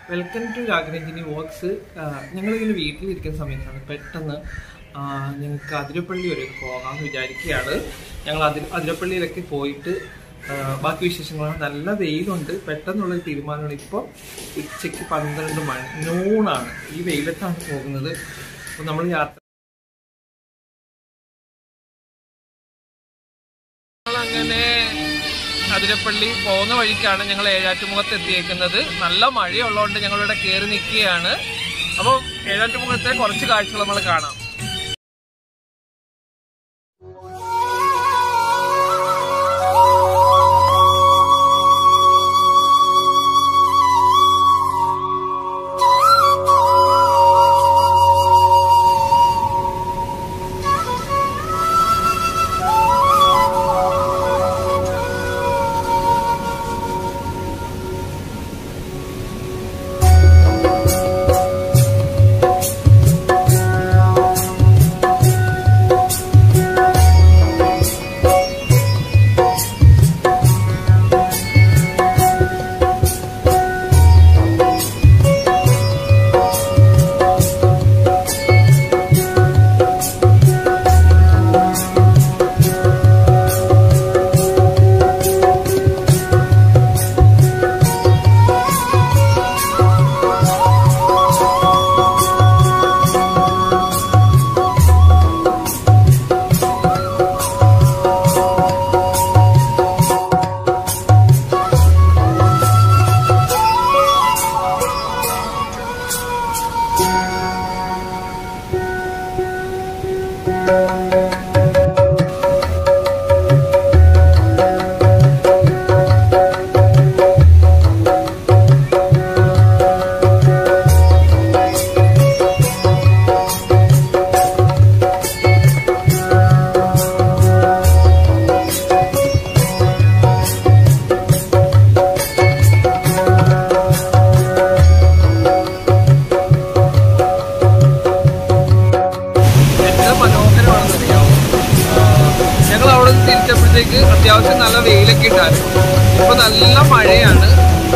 Welcome to രാഗരഞ്ജിനി works ഞങ്ങളിങ്ങനെ വീട്ടിലിരിക്കുന്ന സമയത്താണ് പെട്ടെന്ന് ആ, ഞങ്ങൾക്ക് അതിരപ്പള്ളി വരെ ഒന്ന് പോകാമെന്ന് വിചാരിക്കുകയാണ് ഞങ്ങൾ അതിര അതിരപ്പള്ളിയിലൊക്കെ പോയിട്ട് ആ, ബാക്കി വിശേഷങ്ങളാണ് നല്ല വെയിലുണ്ട് പെട്ടെന്നുള്ളൊരു തീരുമാനമാണ് ഇപ്പോൾ ഉച്ചയ്ക്ക് പന്ത്രണ്ട് മണി നൂണാണ് ഈ വെയിലത്താണ് പോകുന്നത് അപ്പോൾ നമ്മൾ യാത്ര അങ്ങനെ അതിരപ്പള്ളി പോകുന്ന വഴിക്കാണ് ഞങ്ങൾ ഏഴാറ്റുമുഖത്ത് എത്തിയേക്കുന്നത് നല്ല മഴയുള്ളതുകൊണ്ട് ഞങ്ങളിവിടെ കയറി നിൽക്കുകയാണ് അപ്പോൾ ഏഴാറ്റുമുഖത്തെ കുറച്ച് കാഴ്ചകൾ നമ്മൾ കാണാം എത്ര മനോഹരമാണെന്നറിയാമോ ഞങ്ങൾ അവിടെ നിന്ന് തിരിച്ചപ്പോഴത്തേക്ക് അത്യാവശ്യം നല്ല വെയിലൊക്കെ ഉണ്ടായിരുന്നു ഇപ്പൊ നല്ല മഴയാണ്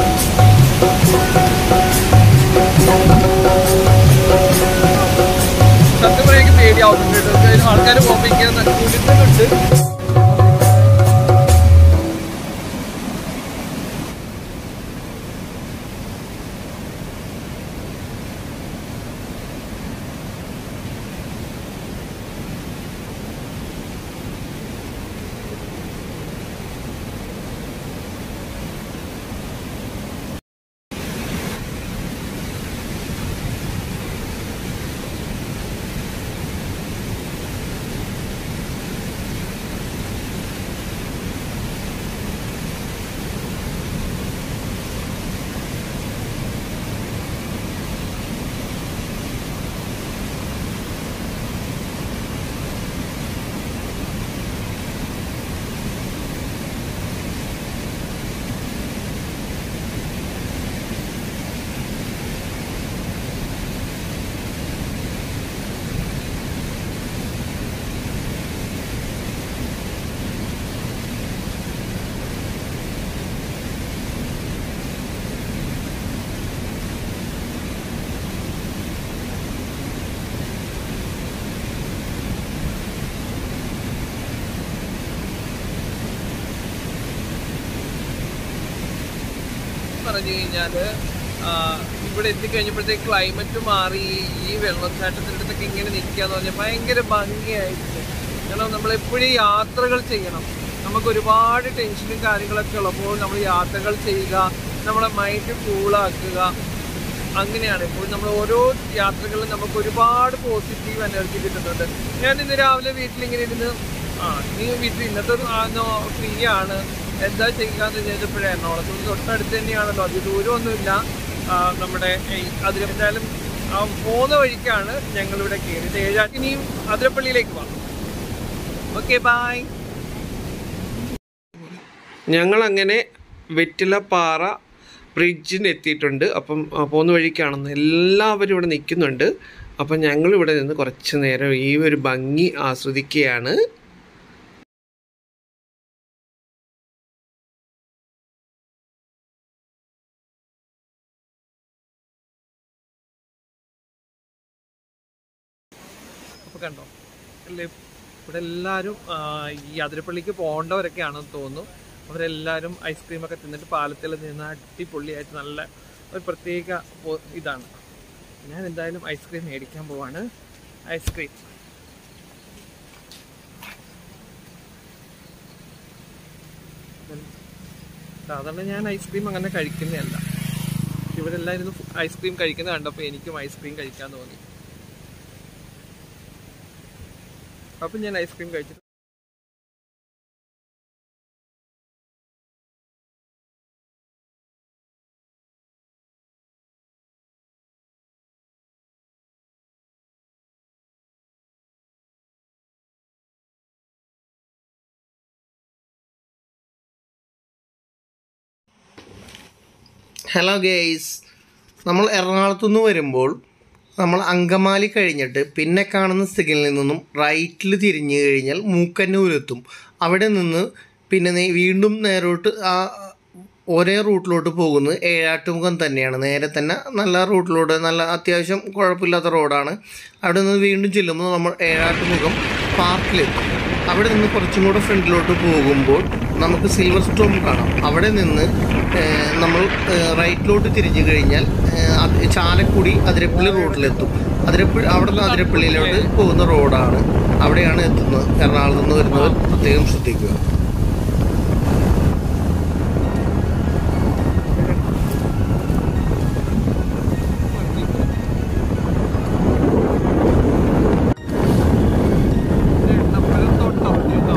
സത്യം പറയാൻ എനിക്ക് പേടിയാവുന്നുണ്ട് കേട്ടോ ആൾക്കാർ പോകുമ്പോൾ കുരുന്നുണ്ട് പറഞ്ഞു കഴിഞ്ഞാല് ആ, ഇവിടെ എത്തിക്കഴിഞ്ഞപ്പോഴത്തേക്ക് ക്ലൈമറ്റ് മാറി ഈ വെള്ളച്ചാട്ടത്തിൻ്റെ അടുത്തൊക്കെ ഇങ്ങനെ നിൽക്കാന്ന് പറഞ്ഞാൽ ഭയങ്കര ഭംഗിയായിട്ട് കാരണം നമ്മളെപ്പോഴും യാത്രകൾ ചെയ്യണം നമുക്ക് ഒരുപാട് ടെൻഷനും കാര്യങ്ങളൊക്കെ ഉള്ളപ്പോൾ നമ്മൾ യാത്രകൾ ചെയ്യുക നമ്മളെ മൈൻഡ് കൂളാക്കുക അങ്ങനെയാണ് ഇപ്പോൾ നമ്മൾ ഓരോ യാത്രകളിലും നമുക്ക് ഒരുപാട് പോസിറ്റീവ് എനർജി കിട്ടുന്നുണ്ട് ഞാൻ ഇന്ന് രാവിലെ വീട്ടിലിങ്ങനെ ഇരുന്ന് ആ നീ വീട്ടിൽ ഇന്നത്തെ ഫ്രീ ആണ് എന്താ ചെയ്യാന്ന് വിചാരിച്ചപ്പോഴേ എറണാകുളത്ത് തൊട്ടടുത്ത് തന്നെയാണല്ലോ അതി ദൂരമൊന്നുമില്ല ആ, നമ്മുടെ ഈ അതിര എന്തായാലും ആ പോകുന്ന വഴിക്കാണ് ഞങ്ങളിവിടെ കയറിയത് ഏഴാ ഇനിയും അതിരപ്പള്ളിയിലേക്ക് പോകാം ഓക്കെ ബായ് ഞങ്ങളങ്ങനെ വെറ്റിലപ്പാറ ബ്രിഡ്ജിന് എത്തിയിട്ടുണ്ട് അപ്പം ആ, പോകുന്ന വഴിക്കാണെന്ന് എല്ലാവരും ഇവിടെ നിൽക്കുന്നുണ്ട് അപ്പം ഞങ്ങളിവിടെ നിന്ന് കുറച്ച് നേരം ഈ ഒരു ഭംഗി ആസ്വദിക്കുകയാണ് ഇപ്പൊ കണ്ടോ അല്ലേ ഇവിടെ എല്ലാവരും ആ, ഈ അതിരപ്പള്ളിക്ക് പോകേണ്ടവരൊക്കെയാണെന്ന് തോന്നുന്നു അവരെല്ലാവരും ഐസ്ക്രീമൊക്കെ തിന്നിട്ട് പാലത്തിൽ നിന്ന് അടിപൊളിയായിട്ട് നല്ല ഒരു പ്രത്യേക പോ- ഇതാണ് ഞാൻ എന്തായാലും ഐസ്ക്രീം മേടിക്കാൻ പോവാണ് ഐസ്ക്രീം സാധാരണ ഞാൻ ഐസ്ക്രീം അങ്ങനെ കഴിക്കുന്നതല്ല ഇവരെല്ലാവരും ഐസ്ക്രീം കഴിക്കുന്നത് കണ്ടപ്പോൾ എനിക്കും ഐസ്ക്രീം കഴിക്കാൻ തോന്നി അപ്പം ഞാൻ ഐസ്ക്രീം കഴിച്ചു ഹലോ ഗേയ്സ് നമ്മൾ എറണാകുളത്തു നിന്ന് വരുമ്പോൾ നമ്മൾ അങ്കമാലി കഴിഞ്ഞിട്ട് പിന്നെ കാണുന്ന സിഗ്നലിൽ നിന്നും റൈറ്റിൽ തിരിഞ്ഞു കഴിഞ്ഞാൽ മൂക്കന്നൂരെത്തും അവിടെ നിന്ന് പിന്നെ നേ- വീണ്ടും നേരോട്ട് ആ ഒരേ റൂട്ടിലോട്ട് പോകുന്നത് ഏഴാട്ടുമുഖം തന്നെയാണ് നേരെ തന്നെ നല്ല റൂട്ടിലൂടെ നല്ല അത്യാവശ്യം കുഴപ്പമില്ലാത്ത റോഡാണ് അവിടെ നിന്ന് വീണ്ടും ചെല്ലുമ്പോൾ നമ്മൾ ഏഴാട്ടുമുഖം പാർക്കിലെത്തും അവിടെ നിന്ന് കുറച്ചും കൂടെ ഫ്രണ്ടിലോട്ട് പോകുമ്പോൾ നമുക്ക് സിൽവർ സ്റ്റോം കാണാം അവിടെ നിന്ന് ഏഹ്, നമ്മൾ ഏഹ്, റൈറ്റിലോട്ട് തിരിഞ്ഞു കഴിഞ്ഞാൽ ഏഹ്, അത് ചാലക്കുടി അതിരപ്പള്ളി റോഡിലെത്തും അതിരപ്പള്ളി അവിടെ നിന്ന് അതിരപ്പള്ളിയിലോട്ട് പോകുന്ന റോഡാണ് അവിടെയാണ് എത്തുന്നത് എറണാകുളത്ത് നിന്ന് വരുന്നവർ പ്രത്യേകം ശ്രദ്ധിക്കുക എണ്ണപ്പഴത്തോട്ടം കേട്ടോ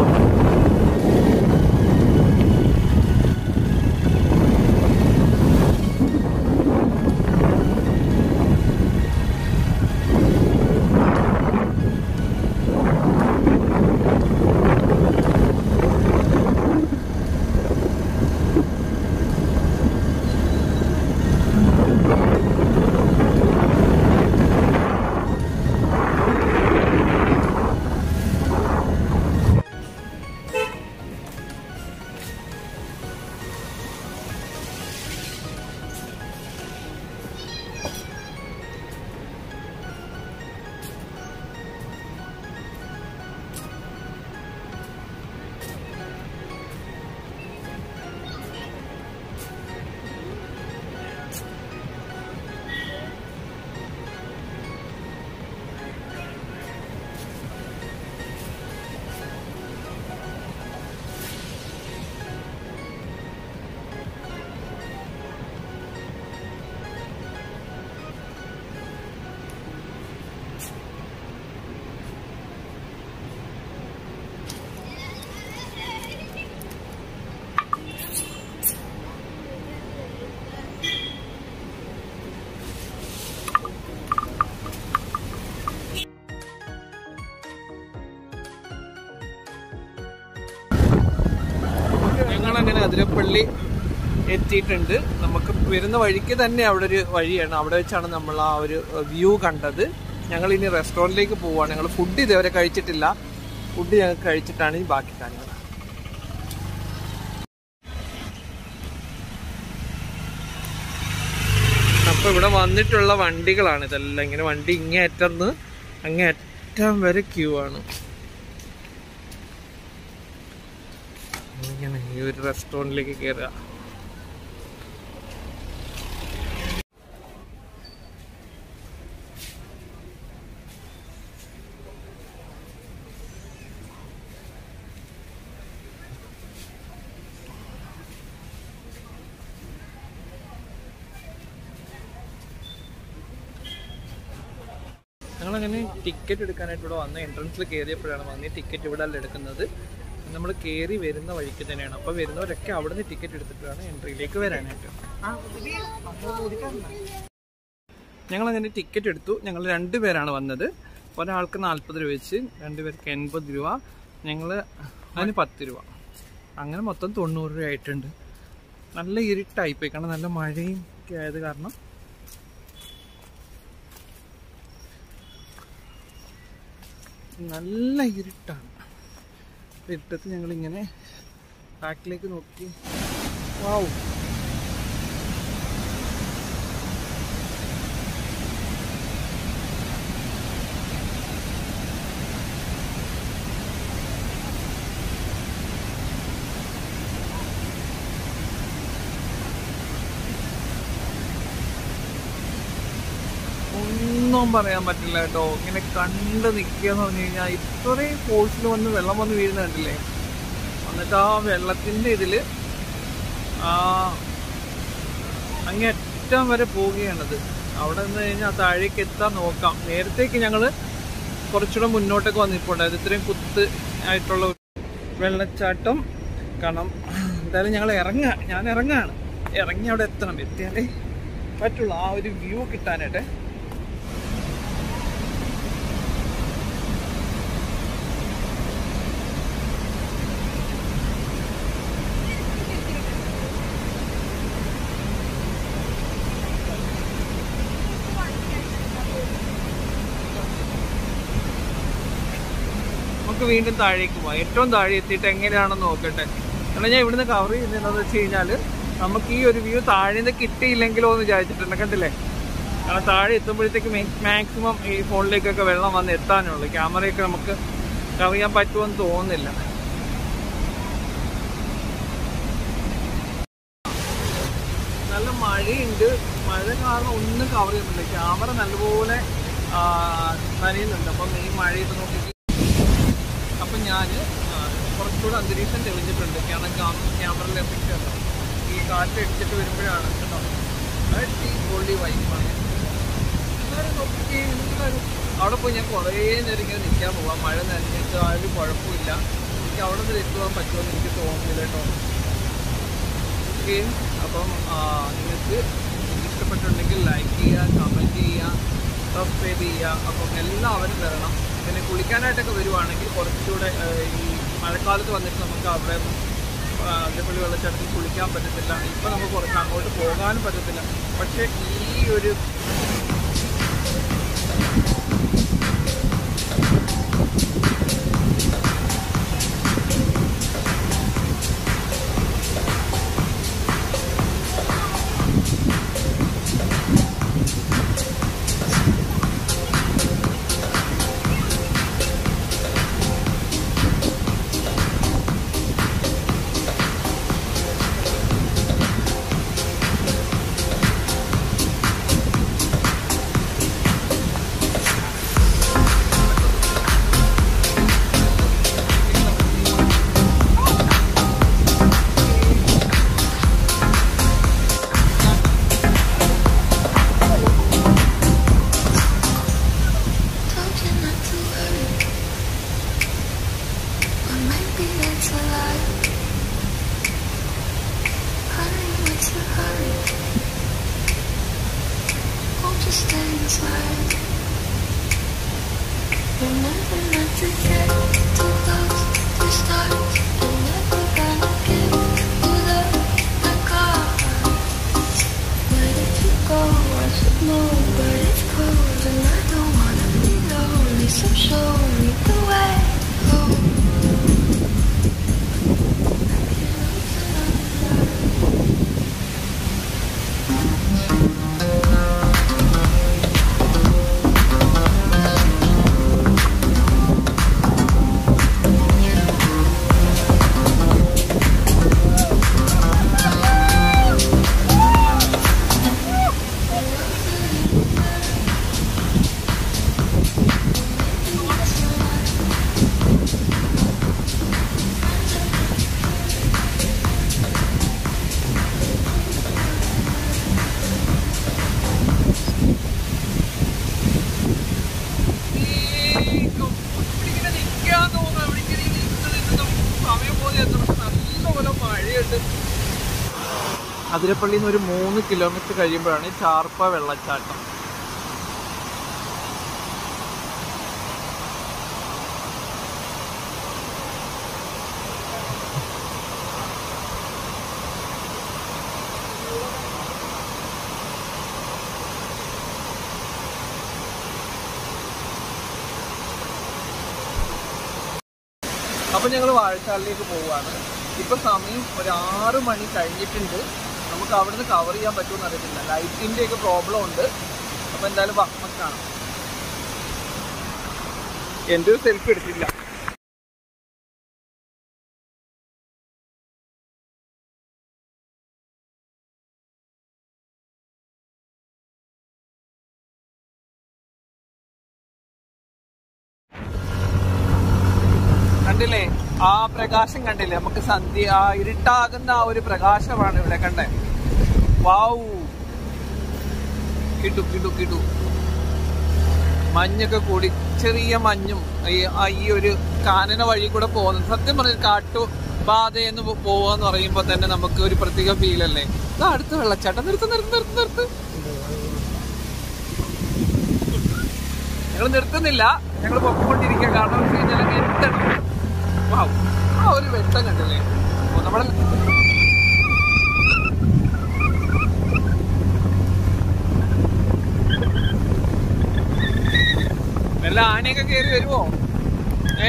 ഞങ്ങൾ അങ്ങനെ അതിരപ്പള്ളി എത്തിയിട്ടുണ്ട് നമുക്ക് വരുന്ന വഴിക്ക് തന്നെ അവിടെ ഒരു വഴിയാണ് അവിടെ വെച്ചാണ് നമ്മൾ ആ ഒരു വ്യൂ കണ്ടത് ഞങ്ങൾ ഇനി റെസ്റ്റോറൻറ്റിലേക്ക് പോവാണ് ഞങ്ങൾ ഫുഡ് ഇതുവരെ കഴിച്ചിട്ടില്ല ഫുഡ് ഞങ്ങൾ കഴിച്ചിട്ടാണ് ഈ ബാക്കി കാര്യങ്ങൾ അപ്പൊ ഇവിടെ വന്നിട്ടുള്ള വണ്ടികളാണ് ഇതെല്ലാം ഇങ്ങനെ വണ്ടി ഇങ്ങേ അറ്റന്ന് അങ്ങേ അറ്റം വരെ ക്യൂ ആണ് ഇങ്ങനെ ഈ ഒരു റെസ്റ്റോറൻറ്റിലേക്ക് കയറുക ഞങ്ങളങ്ങനെ ടിക്കറ്റ് എടുക്കാനായിട്ട് ഇവിടെ വന്ന എൻട്രൻസിൽ കയറിയപ്പോഴാണ് വന്ന് ടിക്കറ്റ് ഇവിടെ അല്ല എടുക്കുന്നത് നമ്മൾ കയറി വരുന്ന വഴിക്ക് തന്നെയാണ് അപ്പോൾ വരുന്നവരൊക്കെ അവിടെ നിന്ന് ടിക്കറ്റ് എടുത്തിട്ട് വേണം എൻട്രിയിലേക്ക് വരാനായിട്ട് ഞങ്ങളങ്ങനെ ടിക്കറ്റ് എടുത്തു ഞങ്ങൾ രണ്ട് പേരാണ് വന്നത് ഒരാൾക്ക് നാൽപ്പത് രൂപ വെച്ച് രണ്ടുപേർക്ക് എൺപത് രൂപ ഞങ്ങൾ അതിന് പത്ത് രൂപ അങ്ങനെ മൊത്തം തൊണ്ണൂറ് രൂപ ആയിട്ടുണ്ട് നല്ല ഇരുട്ടായിപ്പോയി കാരണം നല്ല മഴയും ഒക്കെ ആയത് കാരണം നല്ല ഇരുട്ടാണ് ഇരുട്ടത്ത് ഞങ്ങളിങ്ങനെ ബാക്കിലേക്ക് നോക്കി വാവ് ഒന്നും പറയാൻ പറ്റില്ല കേട്ടോ ഇങ്ങനെ കണ്ട് നിൽക്കുക എന്ന് പറഞ്ഞു കഴിഞ്ഞാൽ ഇത്രയും ഫോഴ്സിൽ വന്ന് വെള്ളം വന്ന് വീഴുന്ന കണ്ടില്ലേ എന്നിട്ട് ആ വെള്ളത്തിൻ്റെ ഇതിൽ അങ്ങേ അറ്റം വരെ പോവുകയാണത് അവിടെ നിന്ന് കഴിഞ്ഞാൽ താഴേക്ക് എത്താൻ നോക്കാം നേരത്തേക്ക് ഞങ്ങൾ കുറച്ചുകൂടെ മുന്നോട്ടേക്ക് വന്നിട്ടുണ്ടായത് ഇത്രയും കുത്ത് ആയിട്ടുള്ള ഒരു വെള്ളച്ചാട്ടം കാണാം എന്തായാലും ഞങ്ങൾ ഇറങ്ങുക ഞാൻ ഇറങ്ങാണ് ഇറങ്ങി അവിടെ എത്തണം എത്തിയാലേ പറ്റുള്ളൂ ആ ഒരു വ്യൂ കിട്ടാനായിട്ട് നമുക്ക് വീണ്ടും താഴേക്ക് പോവാം ഏറ്റവും താഴെ എത്തിയിട്ട് എങ്ങനെയാണെന്ന് നോക്കട്ടെ കാരണം ഞാൻ ഇവിടുന്ന് കവർ ചെയ്യുന്നതെന്ന് വെച്ച് കഴിഞ്ഞാൽ നമുക്ക് ഈ ഒരു വ്യൂ താഴെ നിന്ന് കിട്ടിയില്ലെങ്കിലോ എന്ന് വിചാരിച്ചിട്ടുണ്ട് കണ്ടില്ലേ കാരണം താഴെ എത്തുമ്പോഴത്തേക്ക് മാക്സിമം ഈ ഫോണിലേക്കൊക്കെ വെള്ളം വന്ന് എത്താനുള്ളൂ ക്യാമറയൊക്കെ നമുക്ക് കവർ ചെയ്യാൻ പറ്റുമെന്ന് തോന്നുന്നില്ല നല്ല മഴയുണ്ട് മഴ കാരണം ഒന്നും കവർ ചെയ്യുന്നില്ല ക്യാമറ നല്ലപോലെ ആ, നനയുന്നുണ്ട് അപ്പം ഈ മഴയൊക്കെ നോക്കി അപ്പം ഞാൻ കുറച്ചുകൂടെ അന്തരീക്ഷം തെളിഞ്ഞിട്ടുണ്ട് കാരണം ക്യാമറയിൽ എഫക്റ്റ് ഉണ്ടോ ഈ കാറ്റ് അടിച്ചിട്ട് വരുമ്പോഴാണ് കേട്ടോ അടിപൊളി വൈബാണ് എല്ലാവരും നോക്കി എല്ലാവരും അവിടെ പോയി ഞാൻ കുറേ നേരം ഇങ്ങനെ നിൽക്കാൻ പോവാം മഴ നനഞ്ഞിട്ട് ആ ഒരു കുഴപ്പമില്ല എനിക്ക് അവിടെ നിന്ന് എത്തുവാൻ പറ്റുമെന്ന് എനിക്ക് തോന്നുന്നില്ല കേട്ടോ ഓക്കെ അപ്പം ആ, നിങ്ങൾക്ക് ഇഷ്ടപ്പെട്ടിട്ടുണ്ടെങ്കിൽ ലൈക്ക് ചെയ്യുക കമൻറ്റ് ചെയ്യുക സബ്സ്ക്രൈബ് ചെയ്യുക അപ്പം എല്ലാവരും വരണം പിന്നെ കുളിക്കാനായിട്ടൊക്കെ വരുവാണെങ്കിൽ കുറച്ചുകൂടെ ആ, ഈ മഴക്കാലത്ത് വന്നിട്ട് നമുക്ക് അവിടെ അതേപോലെ വെള്ളച്ചാട്ടത്തിൽ കുളിക്കാൻ പറ്റത്തില്ല ഇപ്പം നമുക്ക് കുറച്ച് അങ്ങോട്ട് പോകാനും പറ്റത്തില്ല പക്ഷേ ഈ ഒരു Told you not to worry, but maybe that's a lie. Honey, what's the hurry? Won't you stay inside? Remember not to get too close to stars, and never gonna give you the the car. Where did you go? I should know, but it's cold and I don't wanna be lonely. So show me the way home. ഇങ്ങനെ നിൽക്കാൻ തോന്നുന്നു അവിടെ ഇങ്ങനെ നിന്ന് നിന്ന് നമുക്ക് സമയം പോലെ എത്തണം നല്ലപോലെ മഴയുണ്ട് അതിരപ്പള്ളിയിൽ നിന്ന് ഒരു മൂന്ന് കിലോമീറ്റർ കഴിയുമ്പോഴാണ് ഈ ചാർപ്പ വെള്ളച്ചാട്ടം അപ്പം ഞങ്ങൾ വാഴച്ചാലിലേക്ക് പോവുകയാണ് ഇപ്പം സമയം ഒരു ആറ് മണി കഴിഞ്ഞിട്ടുണ്ട് നമുക്ക് അവിടുന്ന് കവർ ചെയ്യാൻ പറ്റുമെന്ന് അറിയത്തില്ല ലൈറ്റിൻ്റെ ഒക്കെ പ്രോബ്ലം ഉണ്ട് അപ്പോൾ എന്തായാലും വാ, നമുക്ക് കാണാം എൻ്റെ ഒരു സെൽഫി എടുത്തില്ല കണ്ടില്ലേ ആ പ്രകാശം കണ്ടില്ലേ നമുക്ക് സന്ധ്യ ആ ഇരുട്ടാകുന്ന ആ ഒരു പ്രകാശമാണ് ഇവിടെ കണ്ടേ വാവു കിട്ടു കിട്ടു കിട്ടു മഞ്ഞൊക്കെ കൂടി ചെറിയ മഞ്ഞും ഈ ആ ഈ ഒരു കാനന വഴി കൂടെ പോകുന്നത് സത്യം പറഞ്ഞ കാട്ടു ബാധയെന്ന് പോവാന്ന് പറയുമ്പോ തന്നെ നമുക്ക് ഒരു പ്രത്യേക ഫീൽ അല്ലേ ഇതാ അടുത്ത വെള്ളച്ചാട്ടം നിർത്ത് നിർത്ത് നിർത്ത് നിർത്ത് ഞങ്ങൾ നിർത്തുന്നില്ല ഞങ്ങൾ പൊക്കോണ്ടിരിക്കുക കാരണം എന്ന് വെച്ച് കഴിഞ്ഞാൽ എത്തണം വൗ, ആ ഒരു വെട്ടം കണ്ടില്ലേ ഓ, നമ്മളെ വല്ല ആനയൊക്കെ കയറി വരുമോ ഏ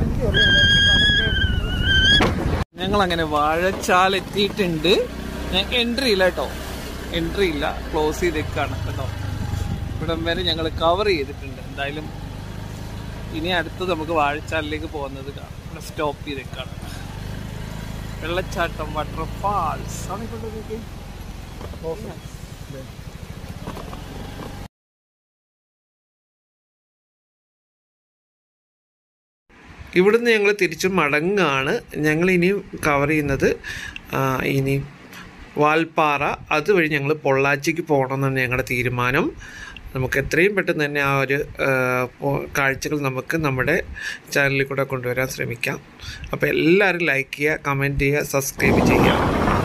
ഞങ്ങൾ അങ്ങനെ വാഴച്ചാൽ എത്തിയിട്ടുണ്ട് എൻട്രി ഇല്ല കേട്ടോ എൻട്രി ഇല്ല ക്ലോസ് ചെയ്തേക്കാണ് കേട്ടോ ഇവിടം വരെ ഞങ്ങൾ കവർ ചെയ്തിട്ടുണ്ട് എന്തായാലും ഇനി അടുത്ത് നമുക്ക് വാഴച്ചാലിലേക്ക് പോകുന്നത് കാണാം ഇവിടെ സ്റ്റോപ്പ് ചെയ്തേക്കാണ് വെള്ളച്ചാട്ടം വാട്ടർഫാൾസ് ആണ് ഇങ്ങോട്ടേക്ക് ഇവിടുന്ന് ഞങ്ങൾ തിരിച്ച് മടങ്ങാണ് ഞങ്ങൾ ഇനി കവർ ചെയ്യുന്നത് ആ, ഇനി വാൽപ്പാറ അതുവഴി ഞങ്ങൾ പൊള്ളാച്ചിക്ക് പോകണമെന്നാണ് ഞങ്ങളുടെ തീരുമാനം നമുക്ക് എത്രയും പെട്ടെന്ന് തന്നെ ആ ഒരു ആ, പോ- കാഴ്ചകൾ നമുക്ക് നമ്മുടെ ചാനലിൽ കൂടെ കൊണ്ടുവരാൻ ശ്രമിക്കാം അപ്പോൾ എല്ലാവരും ലൈക്ക് ചെയ്യുക കമൻറ്റ് ചെയ്യുക സബ്സ്ക്രൈബ് ചെയ്യുക